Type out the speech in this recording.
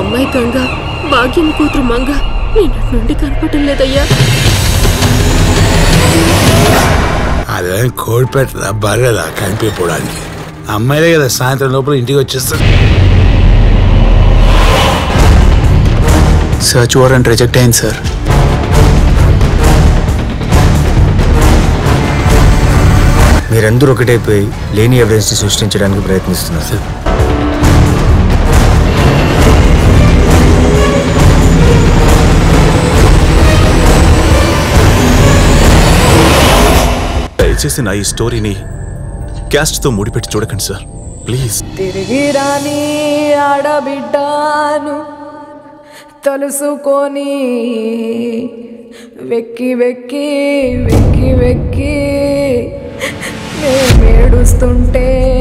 అమ్మాయి గంగ భాగ్యం కూతురు మంగ నిన్నటి నుండి కనపడటం లేదయ్యా అదేం కోడి పెట్టదా బర్రెదా కనిపించడానికి అమ్మాయిలే కదా సాయంత్రం లోపల ఇంటికి వచ్చేస్తారు సర్చ్ వారెంట్ రిజెక్ట్ అయింది సార్ మీరందరూ ఒకటైపోయి లేని ఎవిడెన్స్ సృష్టించడానికి ప్రయత్నిస్తున్నారు సార్ దయచేసి నా ఈ స్టోరీని క్యాస్ట్తో ముడిపెట్టి చూడకండి సార్ ప్లీజ్ తిరిగి రాని ఆడబిడ్డాను తలుసుకొని వెక్కి వెక్కి వెక్కి వెక్కి మేమేడుస్తుంటే